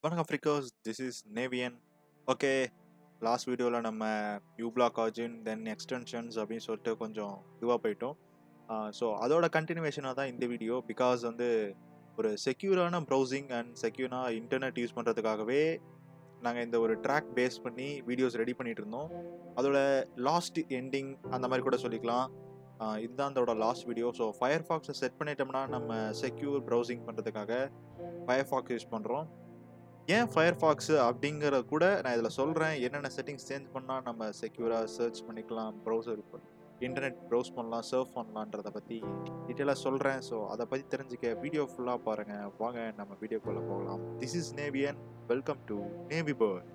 வணக்கம் ஃப்ரிக்கோஸ் this is நேவியன் ஓகே லாஸ்ட் வீடியோவில் நம்ம uBlock Origin then extensions அப்படின்னு சொல்லிட்டு கொஞ்சம் இதுவாக போயிட்டோம் ஸோ அதோட கண்டினியூவேஷனாக தான் இந்த வீடியோ பிகாஸ் வந்து ஒரு செக்யூரான ப்ரௌசிங் அண்ட் செக்யூராக இன்டர்நெட் யூஸ் பண்ணுறதுக்காகவே நாங்கள் இந்த ஒரு ட்ராக் பேஸ் பண்ணி வீடியோஸ் ரெடி பண்ணிட்டு இருந்தோம் அதோட லாஸ்ட் எண்டிங் அந்த மாதிரி கூட சொல்லிக்கலாம் ஆஹ் இதுதான் அதோட லாஸ்ட் வீடியோ ஸோ ஃபயர் ஃபாக்ஸை செட் பண்ணிட்டோம்னா நம்ம செக்யூர் ப்ரௌசிங் பண்ணுறதுக்காக ஃபயர் ஃபாக்ஸ் யூஸ் பண்ணுறோம் ஏன் ஃபயர் ஃபாக்ஸ் அப்படிங்கிறத கூட நான் இதில் சொல்கிறேன் என்னென்ன செட்டிங்ஸ் சேஞ்ச் பண்ணால் நம்ம செக்யூராக சர்ச் பண்ணிக்கலாம் ப்ரௌசர் இன்டர்நெட் ப்ரௌஸ் பண்ணலாம் சர்ஃப் பண்ணலான்றத பற்றி டீட்டெயிலாக சொல்கிறேன் ஸோ அதை பற்றி தெரிஞ்சுக்க வீடியோ ஃபுல்லாக பாருங்கள் வாங்க நம்ம வீடியோக்குள்ளே போகலாம் திஸ் இஸ் நேவியன் welcome to navy bird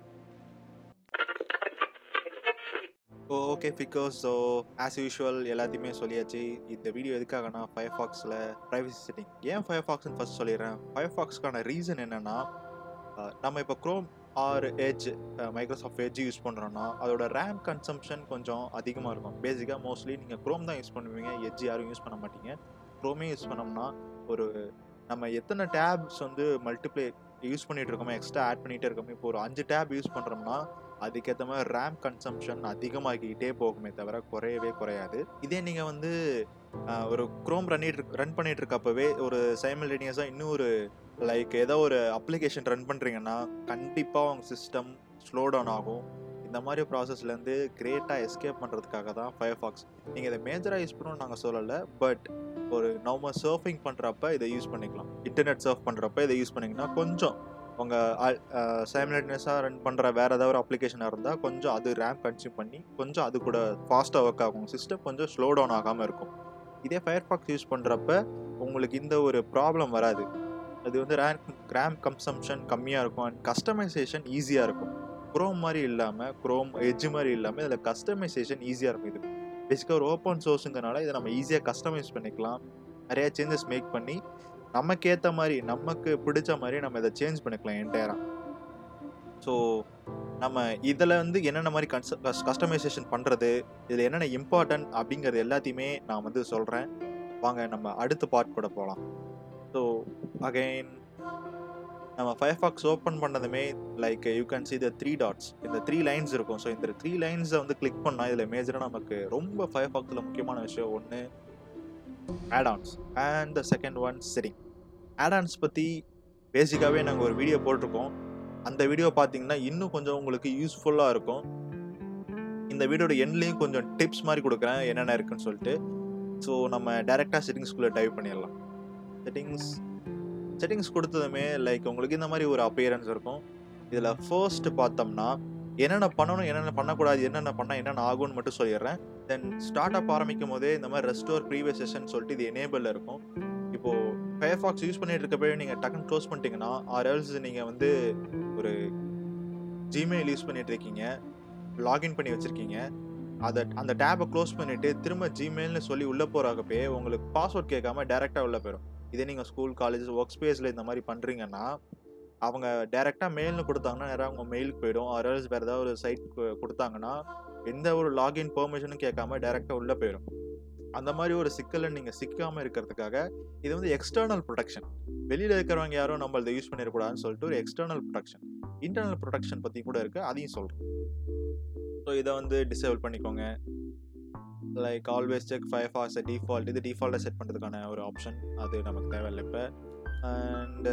okay because so as usual எல்லாத்தையுமே சொல்லியாச்சு இந்த வீடியோ எதுக்காகனா ஃபயர் ஃபாக்ஸில் ப்ரைவசி செட்டிங் ஏன் ஃபயர் ஃபாக்ஸ்னு ஃபர்ஸ்ட் சொல்லிடுறேன் ஃபயர் ஃபாக்ஸ்க்கான ரீசன் என்னென்னா நம்ம இப்போ Chrome or Edge Microsoft Edge use பண்ணுறோன்னா அதோட ரேம் கன்சம்ஷன் கொஞ்சம் அதிகமாக இருக்கும் பேசிக்காக மோஸ்ட்லி நீங்கள் க்ரோம் தான் யூஸ் பண்ணுவீங்க எட்ஜ் யாரும் யூஸ் பண்ண மாட்டீங்க க்ரோமே யூஸ் பண்ணோம்னா ஒரு நம்ம எத்தனை டேப்ஸ் வந்து மல்டிப்ளை யூஸ் பண்ணிட்டு இருக்கோமோ எக்ஸ்ட்ரா ஆட் பண்ணிகிட்டே இருக்கோமோ இப்போ ஒரு அஞ்சு டேப் யூஸ் பண்ணுறோம்னா அதுக்கேற்ற மாதிரி ரேம் கன்சம்ஷன் அதிகமாகிக்கிட்டே போகுமே தவிர குறையவே குறையாது இதே நீங்கள் வந்து ஆஹ், ஒரு க்ரோம் ரன்னிட்டு ரன் பண்ணிட்டு இருக்கப்பவே ஒரு சைமல்டேனியஸாக இன்னும் ஒரு லைக் ஏதோ ஒரு அப்ளிகேஷன் ரன் பண்ணுறீங்கன்னா கண்டிப்பாக உங்கள் சிஸ்டம் ஸ்லோ டவுன் ஆகும் இந்த மாதிரி ப்ராசஸ்லேருந்து கிரேட்டாக எஸ்கேப் பண்ணுறதுக்காக தான் ஃபயர் ஃபாக்ஸ் நீங்கள் இதை மேஜராக யூஸ் பண்ணணும்னு நாங்கள் சொல்லலை பட் ஒரு நம்ம சர்ஃபிங் பண்ணுறப்ப இதை யூஸ் பண்ணிக்கலாம் இன்டர்நெட் சர்ஃப் பண்ணுறப்ப இதை யூஸ் பண்ணிங்கன்னா கொஞ்சம் உங்கள் சைமல்டேனியஸாக ரன் பண்ணுற வேறு ஏதாவது ஒரு அப்ளிகேஷனாக இருந்தால் கொஞ்சம் அது ரேம் கன்சியூம் பண்ணி கொஞ்சம் அது கூட ஃபாஸ்ட்டாக ஒர்க் ஆகும் சிஸ்டம் கொஞ்சம் ஸ்லோ டவுன் ஆகாமல் இருக்கும் இதே ஃபயர் ஃபாக்ஸ் யூஸ் பண்ணுறப்ப உங்களுக்கு இந்த ஒரு ப்ராப்ளம் வராது அது வந்து ரேம் ரேம் கன்சம்ஷன் கம்மியாக இருக்கும் அண்ட் கஸ்டமைசேஷன் ஈஸியாக இருக்கும் குரோம் மாதிரி இல்லாமல் குரோம் எட்ஜ் மாதிரி இல்லாமல் இதில் கஸ்டமைசேஷன் ஈஸியாக இருக்கும் இது பேசிக்காக ஒரு ஓப்பன் சோர்ஸுங்கிறனால இதை நம்ம ஈஸியாக கஸ்டமைஸ் பண்ணிக்கலாம் நிறைய சேஞ்சஸ் மேக் பண்ணி நமக்கு ஏற்ற மாதிரி நமக்கு பிடிச்ச மாதிரி நம்ம இதை சேஞ்ச் பண்ணிக்கலாம் என்டையராக ஸோ நம்ம இதில் வந்து என்னென்ன மாதிரி கன்ச கஸ்டமைசேஷன் பண்ணுறது இதில் என்னென்ன இம்பார்ட்டன்ட் அப்படிங்கிறது எல்லாத்தையுமே நான் வந்து சொல்கிறேன் வாங்க நம்ம அடுத்த பார்ட் கூட போகலாம் ஸோ அகைன் நம்ம ஃபயர்ஃபாக்ஸ் ஓப்பன் பண்ணதுமே like you can see the three dots இந்த த்ரீ லைன்ஸ் இருக்கும் ஸோ இந்த த்ரீ லைன்ஸை வந்து கிளிக் பண்ணால் இதில் மேஜராக நமக்கு ரொம்ப ஃபயர்ஃபாக்ஸில் முக்கியமான விஷயம் ஒன்று addons and the second one setting addons பற்றி பேசிக்காகவே நாங்கள் ஒரு வீடியோ போட்டிருக்கோம் அந்த வீடியோ பார்த்தீங்கன்னா இன்னும் கொஞ்சம் உங்களுக்கு யூஸ்ஃபுல்லாக இருக்கும் இந்த வீடியோட எண்ட்லேயும் கொஞ்சம் டிப்ஸ் மாதிரி கொடுக்குறேன் என்னென்ன இருக்குன்னு சொல்லிட்டு ஸோ நம்ம டேரெக்டாக செட்டிங்ஸ்குள்ளே டைப் பண்ணிடலாம் செட்டிங்ஸ் செட்டிங்ஸ் கொடுத்ததுமே லைக் உங்களுக்கு இந்த மாதிரி ஒரு அப்பியரன்ஸ் இருக்கும் இதில் ஃபர்ஸ்ட் பார்த்தோம்னா என்னென்ன பண்ணணும் என்னென்ன பண்ணக்கூடாது என்னென்ன பண்ணால் என்னென்ன ஆகும்னு மட்டும் சொல்லிடுறேன் தென் ஸ்டார்ட் அப் ஆரம்பிக்கும் போதே இந்த மாதிரி ரெஸ்டோர் ப்ரீவியஸ் செஷன் சொல்லிட்டு இது எனேபிள் இருக்கும் இப்போது ஃபயர்ஃபாக்ஸ் யூஸ் பண்ணிட்டு இருக்கப்பவே நீங்கள் டக்குன்னு க்ளோஸ் பண்ணிட்டீங்கன்னா ஆர் எல்ஸ் நீங்கள் வந்து ஒரு ஜிமெயில் யூஸ் பண்ணிட்டு இருக்கீங்க லாகின் பண்ணி வச்சுருக்கீங்க அதை அந்த டேபை க்ளோஸ் பண்ணிவிட்டு திரும்ப ஜிமெயில்னு சொல்லி உள்ளே போகிறப்பவே உங்களுக்கு பாஸ்வேர்ட் கேட்காம டேரெக்டாக உள்ளே போயிடும் இதே நீங்கள் ஸ்கூல் காலேஜ் ஒர்க் ஸ்பேஸில் இந்த மாதிரி பண்ணுறீங்கன்னா அவங்க டேரெக்டாக மெயில்னு கொடுத்தாங்கன்னா நேராக அவங்க மெயிலுக்கு போயிடும் ஆர்எல்ஸ் வேறு ஏதாவது ஒரு சைட் கொடுத்தாங்கன்னா எந்த ஒரு லாகின் பெர்மிஷனும் கேட்காம டேரெக்டாக உள்ளே போயிடும் அந்த மாதிரி ஒரு சிக்கலை நீங்கள் சிக்காமல் இருக்கிறதுக்காக இது வந்து எக்ஸ்டர்னல் ப்ரொடெக்ஷன் வெளியில் இருக்கிறவங்க யாரும் நம்ம இதை யூஸ் பண்ணிடக்கூடாதுன்னு சொல்லிட்டு ஒரு எக்ஸ்டர்னல் ப்ரொடெக்ஷன் இன்டர்னல் ப்ரொடெக்ஷன் பற்றி கூட இருக்குது அதையும் சொல்கிறேன் ஸோ இதை வந்து டிசேபிள் பண்ணிக்கோங்க லைக் ஆல்வேஸ் செக் ஃபைவ் ஃபார்ஸ் டிஃபால்ட் இது டிஃபால்ட்டாக செட் பண்ணுறதுக்கான ஒரு ஆப்ஷன் அது நமக்கு தேவையில்லை இப்போ அண்ட்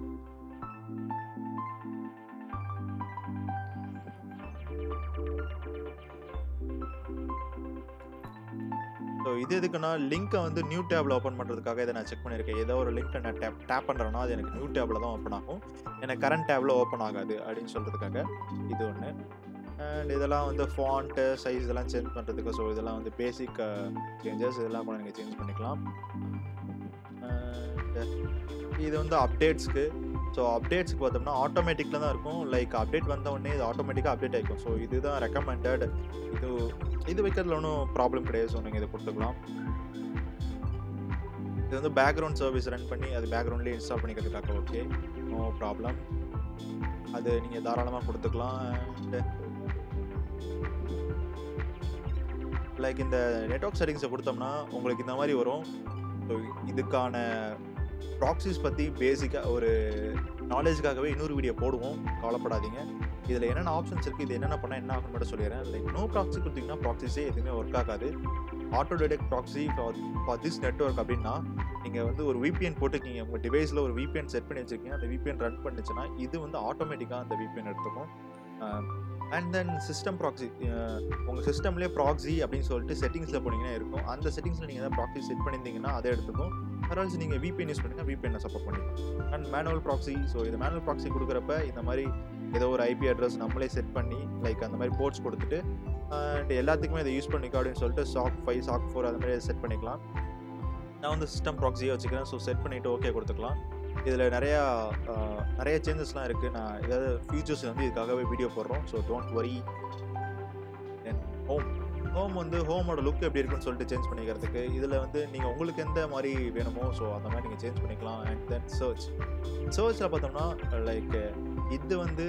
ஸோ இது எதுக்குன்னா லிங்க்கை வந்து நியூ டேபில் ஓப்பன் பண்ணுறதுக்காக இதை நான் செக் பண்ணியிருக்கேன் ஏதோ ஒரு லிங்க்கை நான் டேப் டேப் பண்ணுறேன்னா அது எனக்கு நியூ டேபில் தான் ஓப்பன் ஆகும் எனக்கு கரண்ட் டேபில் ஓப்பன் ஆகாது அப்படின்னு சொல்கிறதுக்காக இது ஒன்று அண்ட் இதெல்லாம் வந்து ஃபாண்ட்டு சைஸ் இதெல்லாம் சேஞ்ச் பண்ணுறதுக்கு ஸோ இதெல்லாம் வந்து பேசிக் சேஞ்சஸ் இதெல்லாம் கூட நீங்கள் சேஞ்ச் பண்ணிக்கலாம் And இது வந்து அப்டேட்ஸ்க்கு ஸோ அப்டேட்ஸ்க்கு பார்த்தோம்னா ஆட்டோமேட்டிக்கில் தான் இருக்கும் லைக் அப்டேட் வந்த உடனே இது ஆட்டோமேட்டிக்காக அப்டேட் ஆகிக்கும் ஸோ இதுதான் ரெக்கமெண்டட் இது இது வைக்கிறதுல ஒன்றும் ப்ராப்ளம் கிடையாது ஸோ நீங்கள் இதை கொடுத்துக்கலாம் இது வந்து பேக்ரவுண்ட் சர்வீஸ் ரன் பண்ணி அது பேக்ரவுண்ட்லேயே இன்ஸ்டால் பண்ணிக்கிறதுக்காக ஓகே நோ ப்ராப்ளம் அது நீங்கள் தாராளமாக கொடுத்துக்கலாம் அண்ட் லைக் இந்த நெட்ஒர்க் செட்டிங்ஸை கொடுத்தோம்னா உங்களுக்கு இந்த மாதிரி வரும் ஸோ இதுக்கான ப்ராக்சிஸ் பற்றி பேசிக்காக ஒரு நாலேஜுக்காகவே இன்னொரு வீடியோ போடுவோம் கவலைப்படாதீங்க இதில் என்னென்ன ஆப்ஷன்ஸ் இருக்குது இது என்னென்ன பண்ணால் என்ன ஆகும் மட்டும் சொல்லிடுறேன் லைக் நோ ப்ராக்ஸி கொடுத்தீங்கன்னா ப்ராக்ஸிஸே எதுவுமே ஒர்க் ஆகாது auto detect proxy for this network அப்படின்னா நீங்கள் வந்து ஒரு விபிஎன் போட்டுருக்கீங்க உங்கள் டிவைஸில் ஒரு விபிஎன் செட் பண்ணி வச்சிருக்கீங்க அந்த விபிஎன் ரன் பண்ணுச்சுன்னா இது வந்து ஆட்டோமேட்டிக்காக அந்த விபிஎன் எடுத்துக்கும் அண்ட் தென் சிஸ்டம் ப்ராக்ஸி உங்கள் சிஸ்டம்லேயே ப்ராக்ஸி அப்படின்னு சொல்லிட்டு செட்டிங்ஸில் போனீங்கன்னா இருக்கும் அந்த செட்டிங்ஸில் நீங்கள் ஏதாவது ப்ராக்ஸி செட் பண்ணியிருந்தீங்கன்னா அதை எடுத்துக்கும் அதனால நீங்கள் விபிஎன் யூஸ் பண்ணுங்கள் விபிஎன் சப்போர்ட் பண்ணிக்கலாம் அண்ட் மேனுவல் ப்ராக்ஸி ஸோ இது மேனுவல் ப்ராக்ஸி கொடுக்குறப்ப இந்த மாதிரி ஏதோ ஒரு ஐபி அட்ரஸ் நம்மளே செட் பண்ணி லைக் அந்த மாதிரி போர்ட்ஸ் கொடுத்துட்டு அண்ட் எல்லாத்துக்குமே இதை யூஸ் பண்ணிக்கோ அப்படின்னு சொல்லிட்டு சாக் ஃபைவ் சாக் ஃபோர் அந்த மாதிரி செட் பண்ணிக்கலாம் நான் வந்து சிஸ்டம் ப்ராக்ஸியே வச்சுக்கிறேன் ஸோ செட் பண்ணிவிட்டு ஓகே கொடுத்துக்கலாம் இதில் நிறையா நிறைய சேஞ்சஸ்லாம் இருக்குது நான் ஏதாவது ஃபியூச்சர்ஸ் வந்து இதுக்காகவே வீடியோ போடுறோம் so don't worry then home home வந்து ஹோமோட லுக் எப்படி இருக்குன்னு சொல்லிட்டு சேஞ்ச் பண்ணிக்கிறதுக்கு இதில் வந்து நீங்கள் உங்களுக்கு எந்த மாதிரி வேணுமோ ஸோ அந்த மாதிரி நீங்கள் சேஞ்ச் பண்ணிக்கலாம் அண்ட் தென் சர்ச் சர்ச்சில் பார்த்தோம்னா லைக் இது வந்து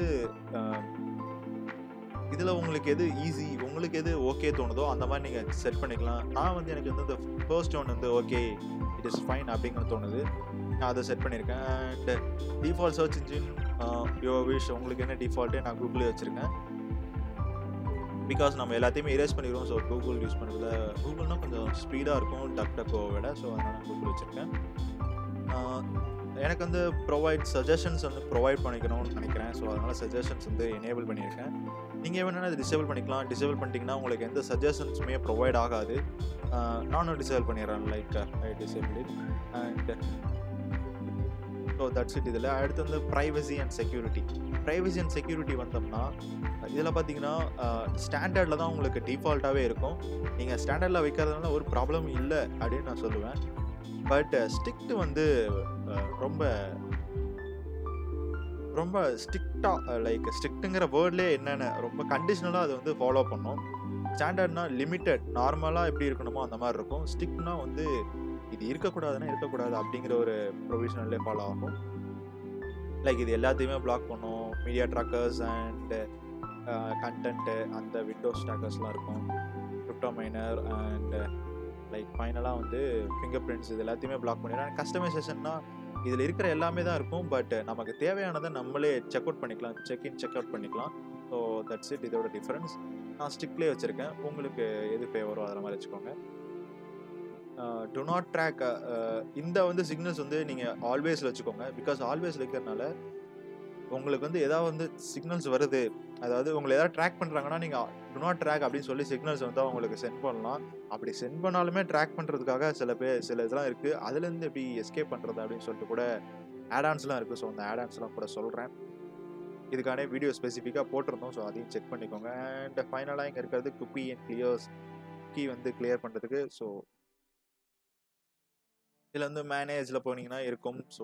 இதில் உங்களுக்கு எது ஈஸி உங்களுக்கு எது ஓகே தோணுதோ அந்த மாதிரி நீங்கள் செட் பண்ணிக்கலாம் நான் வந்து எனக்கு வந்து இந்த ஃபர்ஸ்ட் ஒன் வந்து ஓகே இட் இஸ் ஃபைன் அப்படிங்கிறது தோணுது நான் அதை செட் பண்ணியிருக்கேன் and default search engine you wish உங்களுக்கு என்ன டிஃபால்ட்டே நான் கூகுளே வச்சுருக்கேன் பிகாஸ் நம்ம எல்லாத்தையுமே erase பண்ணிடுவோம் ஸோ கூகுள் யூஸ் பண்ணுறதுல கூகுள்னால் கொஞ்சம் ஸ்பீடாக இருக்கும் டக் டக்கோ விட ஸோ அதனால் நான் கூகுள் வச்சுருக்கேன் எனக்கு வந்து ப்ரொவைட் சஜஷன்ஸ் வந்து ப்ரொவைட் பண்ணிக்கணும்னு நினைக்கிறேன் ஸோ அதனால் சஜஷன்ஸ் வந்து எனேபிள் பண்ணியிருக்கேன் நீங்கள் வேணும்னா அதை டிசேபிள் பண்ணிக்கலாம் டிசேபிள் பண்ணிட்டீங்கன்னா உங்களுக்கு எந்த சஜஷன்ஸுமே ப்ரொவைட் ஆகாது நானும் டிசேபிள் பண்ணிடுறேன் like I disable and so that's it இதில் அடுத்து வந்து privacy and security privacy and security வந்தோம்னா இதில் பார்த்தீங்கன்னா ஸ்டாண்டர்டில் தான் உங்களுக்கு டிஃபால்ட்டாகவே இருக்கும் நீங்கள் ஸ்டாண்டர்டில் வைக்கிறதுனால ஒரு ப்ராப்ளம் இல்லை அப்படின்னு நான் சொல்லுவேன் பட் ஸ்ட்ரிக்ட் வந்து அஹ், ரொம்ப ரொம்ப ஸ்ட்ரிக்டாக லைக் ஸ்ட்ரிக்ட்டுங்கிற வேர்ட்லேயே என்னென்ன ரொம்ப கண்டிஷனலாக அது வந்து ஃபாலோ பண்ணும் ஸ்டாண்டர்ட்னா லிமிட்டட் நார்மலாக எப்படி இருக்கணுமோ அந்த மாதிரி இருக்கும் ஸ்ட்ரிக்ட்னா வந்து இது இருக்கக்கூடாதுன்னா இருக்கக்கூடாது அப்படிங்கிற ஒரு ப்ரொவிஷனல்லே ஃபாலோ ஆகும் லைக் இது எல்லாத்தையுமே பிளாக் பண்ணும் மீடியா ட்ராக்கர்ஸ் அண்ட் கண்டென்ட்டு அந்த விண்டோஸ் ட்ராக்கர்ஸ்லாம் இருக்கும் கிரிப்டோ மைனர் அண்ட் லைக் ஃபைனலாக வந்து ஃபிங்கர் பிரிண்ட்ஸ் இது எல்லாத்தையுமே பிளாக் பண்ணிடுறேன் கஸ்டமைசேஷன்னா இதில் இருக்கிற எல்லாமே தான் இருக்கும் பட் நமக்கு தேவையானதை நம்மளே செக் அவுட் பண்ணிக்கலாம் செக் இன் செக் அவுட் பண்ணிக்கலாம் ஸோ தட்ஸ் இட் இதோட டிஃப்ரென்ஸ் நான் ஸ்டிக்லேயே வச்சுருக்கேன் உங்களுக்கு எது ஃபேவரோ அதில் மாதிரி வச்சுக்கோங்க டு நாட் ட்ராக் இந்த வந்து சிக்னல்ஸ் வந்து நீங்கள் ஆல்வேஸில் வச்சுக்கோங்க பிகாஸ் ஆல்வேஸ் இருக்கிறனால உங்களுக்கு வந்து ஏதாவது வந்து சிக்னல்ஸ் வருது அதாவது உங்களை ஏதாவது ட்ராக் பண்ணுறாங்கன்னா நீங்கள் டு நாட் ட்ராக் அப்படின்னு சொல்லி சிக்னல்ஸ் வந்து அவங்களுக்கு சென்ட் பண்ணலாம் அப்படி சென்ட் பண்ணாலுமே ட்ராக் பண்ணுறதுக்காக சில பேர் சில இதெல்லாம் இருக்குது அதுலேருந்து எப்படி எஸ்கேப் பண்ணுறது அப்படின்னு சொல்லிட்டு கூட ஆடான்ஸ்லாம் இருக்குது ஸோ அந்த ஆடான்ஸ்லாம் கூட சொல்கிறேன் இதுக்கான வீடியோ ஸ்பெசிஃபிக்காக போட்டிருந்தோம் ஸோ அதையும் செக் பண்ணிக்கோங்க அண்ட் ஃபைனலாக இங்கே இருக்கிறது குக்கி அண்ட் கிளியர்ஸ் குக்கி வந்து கிளியர் பண்ணுறதுக்கு ஸோ இதில் வந்து மேனேஜில் போனீங்கன்னா இருக்கும் ஸோ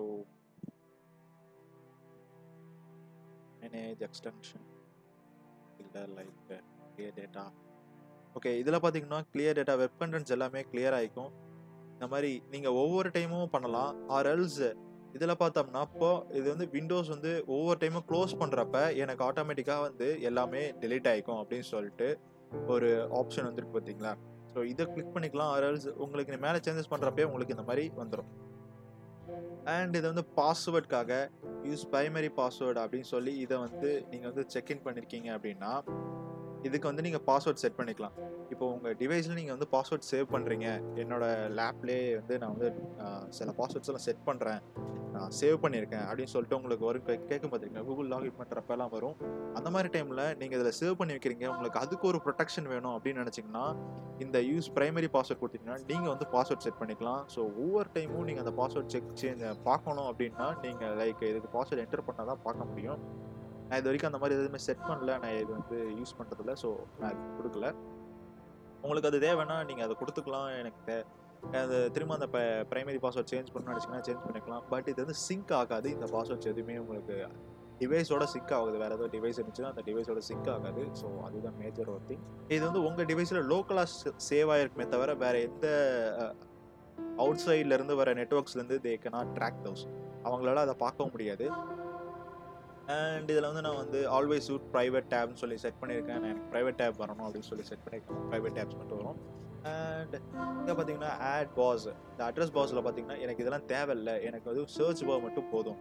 மேனேஜ் எக்ஸ்டென்ஷன் இல்லை லைக் கிளியர் டேட்டா ஓகே இதில் பார்த்தீங்கன்னா கிளியர் டேட்டா வெப் கண்டென்ட்ஸ் எல்லாமே கிளியர் ஆகிக்கும் இந்த மாதிரி நீங்கள் ஒவ்வொரு டைமும் பண்ணலாம் ஆர் எல்ஸ் இதில் பார்த்தோம்னா இப்போ இது வந்து விண்டோஸ் வந்து ஒவ்வொரு டைமும் க்ளோஸ் பண்ணுறப்ப எனக்கு ஆட்டோமேட்டிக்காக வந்து எல்லாமே delete ஆகிக்கும் அப்படின்னு சொல்லிட்டு ஒரு ஆப்ஷன் வந்துருக்கு பார்த்தீங்களா ஸோ இதை கிளிக் பண்ணிக்கலாம் ஆர் எல்ஸ் உங்களுக்கு மேலே சேஞ்சஸ் பண்ணுறப்பே உங்களுக்கு இந்த மாதிரி வந்துடும் அண்ட் இது வந்து பாஸ்வேர்டுக்காக யூஸ் பிரைமரி பாஸ்வேர்டு அப்படின்னு சொல்லி இதை வந்து நீங்கள் வந்து செக்இன் பண்ணியிருக்கீங்க அப்படின்னா இதுக்கு வந்து நீங்கள் பாஸ்வேர்ட் செட் பண்ணிக்கலாம் இப்போ உங்கள் டிவைஸில் நீங்கள் வந்து பாஸ்வேர்ட் சேவ் பண்ணுறீங்க என்னோட லேப்லேயே வந்து நான் வந்து ஆஹ், சில பாஸ்வேர்ட்ஸ் எல்லாம் செட் பண்ணுறேன் நான் சேவ் பண்ணியிருக்கேன் அப்படின்னு சொல்லிட்டு உங்களுக்கு வரும் கே- கேட்கும் பார்த்துருக்கீங்க கூகுள் லாகின் பண்ணுறப்பெல்லாம் வரும் அந்த மாதிரி டைமில் நீங்கள் இதில் சேவ் பண்ணி வைக்கிறீங்க உங்களுக்கு அதுக்கு ஒரு ப்ரொடெக்ஷன் வேணும் அப்படின்னு நினச்சிங்கன்னா இந்த யூஸ் பிரைமரி பாஸ்வேர்ட் கொடுத்தீங்கன்னா நீங்கள் வந்து பாஸ்வேர்ட் செட் பண்ணிக்கலாம் ஸோ ஒவ்வொரு டைமும் நீங்கள் அந்த பாஸ்வேர்ட் செக் சேஞ்ச் பார்க்கணும் அப்படின்னா நீங்கள் லைக் இதுக்கு பாஸ்வேர்ட் என்டர் பண்ணால் தான் பார்க்க முடியும் நான் இது வரைக்கும் அந்த மாதிரி எதுவுமே செட் பண்ணல நான் இது வந்து யூஸ் பண்ணுறதில்ல ஸோ நான் இது கொடுக்கல உங்களுக்கு அது தேவைன்னா நீங்கள் அதை கொடுத்துக்கலாம் எனக்கு தே- அது திரும்ப அந்த பிரைமரி பாஸ்வேர்ட் சேஞ்ச் பண்ணணும்னு நினச்சிங்கன்னா சேஞ்ச் பண்ணிக்கலாம் பட் இது வந்து சிங்க் ஆகாது இந்த பாஸ்வேர்ட்ஸ் எதுவுமே உங்களுக்கு டிவைஸோட சிங்க் ஆகுது வேறு ஏதோ டிவைஸ் இருந்துச்சுன்னா அந்த டிவைஸோட சிங்க் ஆகாது ஸோ அதுதான் மேஜர் ஒரு திங் இது வந்து உங்கள் டிவைஸில் லோக்கலாக சேவ் ஆகிருக்குமே தவிர வேறு எந்த அவுட் சைட்லேருந்து வர நெட்ஒர்க்ஸ்லேருந்து தே cannot ட்ராக் தோஸ் அவங்களால அதை பார்க்கவும் முடியாது அண்ட் இதில் வந்து நான் வந்து ஆல்வேஸ் சூட் ப்ரைவேட் டேப்னு சொல்லி செட் பண்ணியிருக்கேன் நான் எனக்கு ப்ரைவேட் டேப் வரணும் அப்படின்னு சொல்லி செட் பண்ணியிருக்கேன் ப்ரைவேட் டேப்ஸ் மட்டும் வரும் அண்ட் இங்கே பார்த்தீங்கன்னா ஆட் பாஸ் இந்த அட்ரஸ் பாஸில் பார்த்தீங்கன்னா எனக்கு இதெல்லாம் தேவையில்லை எனக்கு வந்து சர்ச் பார் மட்டும் போதும்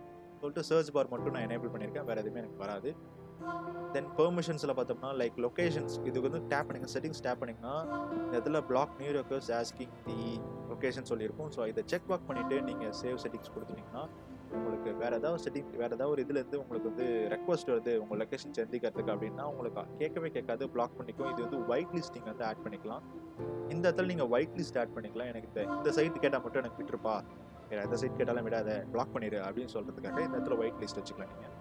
சொல்லிட்டு சர்ச் பார் மட்டும் நான் எனேபிள் பண்ணியிருக்கேன் வேறு எதுவுமே எனக்கு வராது தென் பெர்மிஷன்ஸில் பார்த்தோம்னா லைக் லொக்கேஷன்ஸ் இதுக்கு வந்து டேப் பண்ணிங்க செட்டிங்ஸ் டேப் பண்ணிங்கன்னா இந்த இதில் block new requests asking the location சொல்லியிருக்கும் ஸோ இதை செக் பாக் பண்ணிவிட்டு நீங்கள் சேவ் செட்டிங்ஸ் கொடுத்துட்டிங்கன்னா உங்களுக்கு வேறு ஏதாவது செட்டிங் வேறு ஏதாவது ஒரு இதுலேருந்து உங்களுக்கு வந்து ரெக்வஸ்ட் வருது உங்கள் லொக்கேஷன் செஞ்சுக்கிறதுக்கு அப்படின்னா உங்களுக்கு கேட்கவே கேட்காது பிளாக் பண்ணிக்கும் இது வந்து ஒயிட் லிஸ்ட் நீங்கள் வந்து ஆட் பண்ணிக்கலாம் இந்த இடத்துல நீங்கள் ஒயிட் லிஸ்ட் ஆட் பண்ணிக்கலாம் எனக்கு இந்த இந்த சைட் கேட்டால் மட்டும் எனக்கு விட்டுருப்பா வேறு எந்த சைட் கேட்டாலும் விடாத பிளாக் பண்ணிடு அப்படின்னு சொல்கிறதுக்காக இந்த இடத்துல ஒயிட் லிஸ்ட் வச்சுக்கலாம் நீங்கள்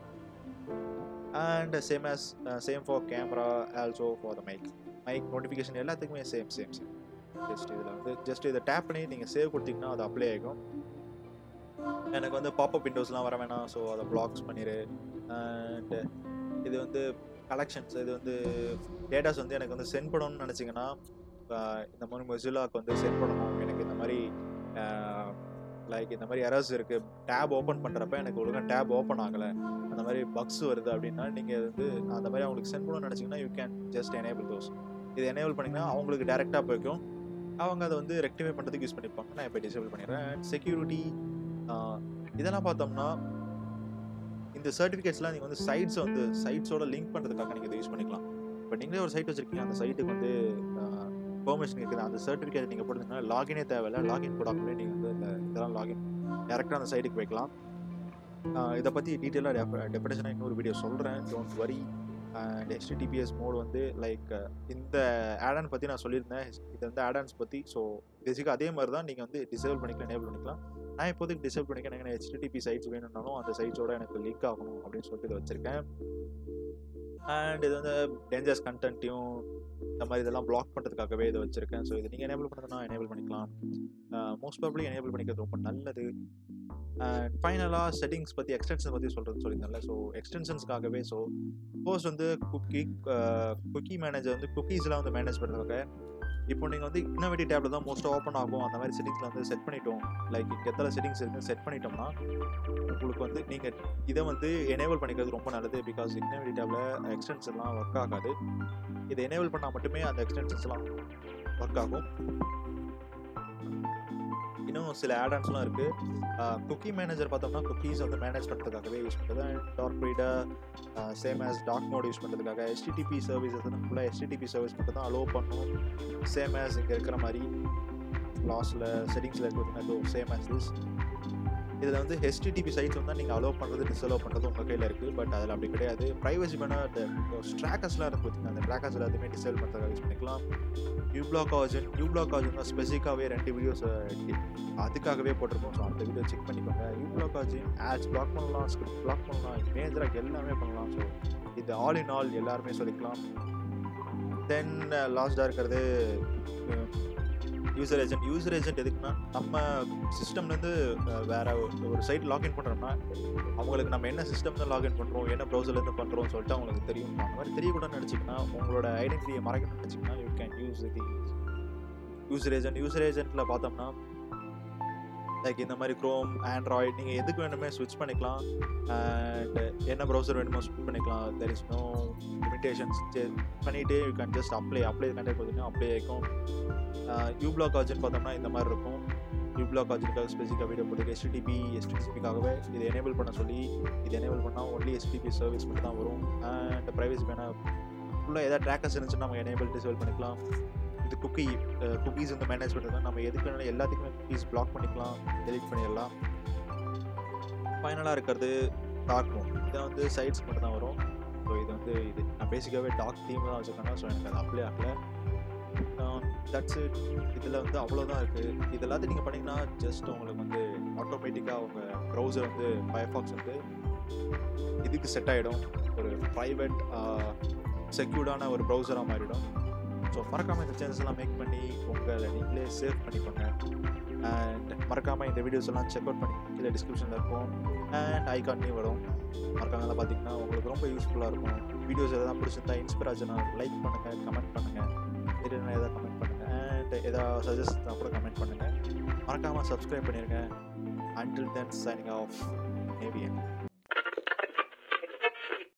and same as same for camera also for the mic mic notification எல்லாத்துக்குமே சேம் சேம் சேம் ஜஸ்ட் இதில் வந்து ஜஸ்ட் இதை டேப் பண்ணி நீங்கள் சேவ் கொடுத்தீங்கன்னா அது அப்ளை ஆகும் எனக்கு வந்து பாப்அப் விண்டோஸ்லாம் வர வேணாம் ஸோ அதை பிளாக்ஸ் பண்ணிடு அண்ட் இது வந்து கலெக்ஷன்ஸ் இது வந்து டேட்டாஸ் வந்து எனக்கு வந்து சென்ட் பண்ணணும்னு நினச்சிங்கன்னா இந்த மாதிரி மொசிலாக்கு வந்து சென்ட் பண்ணணும் எனக்கு இந்த மாதிரி லைக் இந்த மாதிரி எரர்ஸ் இருக்குது டேப் ஓப்பன் பண்ணுறப்ப எனக்கு ஒழுங்காக டேப் ஓப்பன் ஆகலை அந்த மாதிரி பக்ஸ் வருது அப்படின்னா நீங்கள் வந்து அந்த மாதிரி அவங்களுக்கு சென்ட் பண்ணணும்னு நினச்சிங்கன்னா you can just enable those இது எனேபிள் பண்ணிங்கன்னா அவங்களுக்கு டேரெக்டாக போய்க்கும் அவங்க அதை வந்து ரெக்டிஃபை பண்ணுறதுக்கு யூஸ் பண்ணிப்பாங்க நான் இப்போ டிசேபிள் பண்ணிடுறேன் அண்ட் செக்யூரிட்டி இதெல்லாம் பார்த்தோம்னா இந்த சர்டிஃபிகேட்ஸ்லாம் நீங்கள் வந்து சைட்ஸை வந்து சைட்ஸோட லிங்க் பண்ணுறதுக்காக நீங்கள் இதை யூஸ் பண்ணிக்கலாம் இப்போ நீங்களே ஒரு சைட் வச்சுருக்கீங்க அந்த சைட்டுக்கு வந்து பெர்மிஷன் இருக்குது அந்த சர்டிஃபிகேட் நீங்கள் போட்டிருந்தீங்கன்னா லாகினே தேவையில்ல லாகின் போடாமலே நீங்கள் வந்து இந்த இதெல்லாம் லாகின் டேரெக்டாக அந்த சைட்டுக்கு வைக்கலாம் இதை பற்றி டீட்டெயிலாக டெஃபினேஷனாக இன்னொரு வீடியோ சொல்கிறேன் don't worry and HTTPS mode வந்து லைக் இந்த ஆடான் பற்றி நான் சொல்லியிருந்தேன் இது வந்து ஆடான்ஸ் பற்றி ஸோ பேசிக்காக அதே மாதிரி தான் நீங்கள் வந்து டிசேபிள் பண்ணிக்கலாம் எனேபிள் பண்ணிக்கலாம் நான் இப்போதைக்கு டிசேபிள் பண்ணிக்கிறேன் எனக்கு ஹெச்டிடிபி சைட்ஸ் வேணும்னாலும் அந்த சைட்ஸோட எனக்கு லிங்க் ஆகணும் அப்படின்னு சொல்லிட்டு இதை வச்சுருக்கேன் அண்ட் இது வந்து டேஞ்சர்ஸ் கண்டென்ட்டையும் இந்த மாதிரி இதெல்லாம் பிளாக் பண்ணுறதுக்காகவே இதை வச்சுருக்கேன் ஸோ இது நீங்கள் எனேபிள் பண்ணுறதுனா எனேபிள் பண்ணிக்கலாம் மோஸ்ட் ப்ராப்ளி எனேபிள் பண்ணிக்கிறது ரொம்ப நல்லது அண்ட் ஃபைனலாக செட்டிங்ஸ் பற்றி எக்ஸ்டென்ஷன் பற்றி சொல்கிறது சொல்லியிருந்தேன்ல ஸோ எக்ஸ்டென்ஷன்ஸ்க்காகவே ஸோ சப்போஸ் வந்து குக்கி குக்கி மேனேஜர் வந்து குக்கீஸ்லாம் வந்து மேனேஜ் பண்ணுறதுக்காக இப்போ நீங்கள் வந்து இன்னோவேட்டிவ் டேப்ல தான் மோஸ்ட்டாக ஓப்பன் ஆகும் அந்த மாதிரி செட்டிங்ஸில் வந்து செட் பண்ணிட்டோம் லைக் இங்கே எத்தனை செட்டிங்ஸ் இருக்குது செட் பண்ணிட்டோம்னா உங்களுக்கு வந்து நீங்கள் இதை வந்து எனேபிள் பண்ணிக்கிறது ரொம்ப நல்லது பிகாஸ் இன்னோவேட்டிவ் டேப்பில் எக்ஸ்டென்ஷன்லாம் ஒர்க் ஆகாது இதை எனேபிள் பண்ணால் மட்டுமே அந்த எக்ஸ்டென்ஷன்ஸ்லாம் ஒர்க் ஆகும் இன்னும் சில ஆடான்ஸ்லாம் இருக்குது குக்கி மேனேஜர் பார்த்தோம்னா குக்கீஸ் வந்து மேனேஜ் பண்ணுறதுக்காகவே யூஸ் பண்ணுறது dark reader same as dark mode use பண்ணுறதுக்காக ஹெச்டிடிபி சர்வீசஸ் வந்து ஃபுல்லாக ஹெச்டிடிபி சர்வீஸ் மட்டும் தான் அலோவ் பண்ணும் சேம் ஆஸ் இங்கே இருக்கிற மாதிரி லாஸ்ட்டில் செட்டிங்ஸில் இருக்கிறது சேம் ஆஸ் திஸ் இதில் வந்து ஹெச்டிடிபி சைட்ஸ் வந்து நீங்கள் அலோவ் பண்ணுறது டிஸ்அலோவ் பண்ணுறது உங்கள் கையில் இருக்குது பட் அதில் அப்படி கிடையாது ப்ரைவசி பண்ணால் அந்த ட்ராக்கர்ஸ்லாம் இருக்குது பார்த்தீங்கன்னா அந்த ட்ராக்கர்ஸ் எல்லாத்தையுமே டிசேபிள் பண்ணுறதுக்காக யூஸ் பண்ணிக்கலாம் uBlock Origin uBlock Origin தான் ஸ்பெசிஃபிக்காகவே ரெண்டு வீடியோஸ் அதுக்காகவே போட்டிருக்கோம் ஸோ அந்த வீடியோ செக் பண்ணிக்கோங்க uBlock Origin ads block பண்ணலாம் ஸ்கிரிப்ட் பிளாக் பண்ணலாம் மேஜராக எல்லாமே பண்ணலாம் ஸோ இது ஆல் இன் ஆல் எல்லாருமே சொல்லிக்கலாம் தென் லாஸ்ட்டாக இருக்கிறது யூசர் ஏஜென்ட் யூசர் ஏஜென்ட் எதுக்குன்னா நம்ம சிஸ்டம்லேருந்து வேற ஒரு சைட் லாகின் பண்ணுறோம்னா அவங்களுக்கு நம்ம என்ன சிஸ்டம்ல லாகின் பண்ணுறோம் என்ன ப்ரௌசர்லேருந்து பண்ணுறோம் சொல்லிட்டு அவங்களுக்கு தெரியும் அந்த மாதிரி தெரியக்கூடாதுன்னு நினச்சிங்கன்னா உங்களோட ஐடென்டிட்டியை மறைக்கணும்னு நினச்சிங்கன்னா you can use the user agent user ஏஜென்ட்டில் பார்த்தோம்னா லைக் இந்த மாதிரி க்ரோம் ஆண்ட்ராய்ட் நீங்கள் எதுக்கு வேணுமே ஸ்விட்ச் பண்ணிக்கலாம் அண்ட் என்ன ப்ரௌசர் வேணுமோ ஸ்விட்ச் பண்ணிக்கலாம் தெர் இஸ் நோ லிமிடேஷன்ஸ் பண்ணிவிட்டு you can just apply apply conduct பார்த்தீங்கன்னா அப்ளை ஆகிக்கும் யூ பிளாக் ஆஜன் பார்த்தோம்னா இந்த மாதிரி இருக்கும் யூ பிளாக் ஆஜனுக்காக ஸ்பெசிஃபிக்காக வீடியோ போட்டு எஸ்டிடிபி எஸ்டிசிபிக்காகவே இது எனேபிள் பண்ண சொல்லி இது எனேபிள் பண்ணால் ஒன்லி எஸ்டிபி சர்வீஸ் மட்டும் தான் வரும் அண்ட் ப்ரைவசி வேணால் ஃபுல்லாக எதாவது ட்ராக்கர்ஸ் இருந்துச்சுன்னா நம்ம எனேபிள் டிசேபிள் பண்ணிக்கலாம் இது குக்கி குக்கீஸ் வந்து மேனேஜ் பண்ணுறது நம்ம எதுக்கு வேணாலும் எல்லாத்துக்குமே குக்கீஸ் பிளாக் பண்ணிக்கலாம் டெலிட் பண்ணிடலாம் ஃபைனலாக இருக்கிறது டார்க் மோட் இதை வந்து சைட்ஸ் மட்டும் தான் வரும் ஸோ இது வந்து இது நான் பேசிக்காகவே டார்க் தீம் தான் வச்சுருக்கேன் ஸோ எனக்கு அது அப்ளை ஆகலை தட்ஸ் இட் இதில் வந்து அவ்வளோதான் இருக்குது இது எல்லாத்தையும் நீங்கள் பண்ணிங்கன்னா ஜஸ்ட் உங்களுக்கு வந்து ஆட்டோமேட்டிக்காக உங்கள் ப்ரௌசர் வந்து ஃபயர்ஃபாக்ஸ் வந்து இதுக்கு செட் ஆகிடும் ஒரு ப்ரைவேட் செக்யூர்டான ஒரு ப்ரௌசராக மாறிடும் ஸோ மறக்காமல் இந்த சேனல்ஸ் எல்லாம் மேக் பண்ணி உங்களை நீங்களே சேவ் பண்ணிக்கோங்க அண்ட் மறக்காமல் இந்த வீடியோஸ் எல்லாம் செக் அவுட் பண்ணி கீழே டிஸ்கிரிப்ஷனில் இருக்கும் அண்ட் ஐகான்லேயும் வரும் மறக்காமலாம் பார்த்தீங்கன்னா உங்களுக்கு ரொம்ப யூஸ்ஃபுல்லாக இருக்கும் வீடியோஸ் எதாவது பிடிச்சிருந்தா இன்ஸ்பிரேஷனா லைக் பண்ணுங்கள் கமெண்ட் பண்ணுங்கள் திடீர்னு எதாவது கமெண்ட் பண்ணுங்கள் அண்ட் எதாவது சஜஸ்ட் கூட கமெண்ட் பண்ணுங்கள் மறக்காமல் சப்ஸ்கிரைப் பண்ணிடுங்க அண்டில் தென் சைனிங் ஆஃப் நேவியன்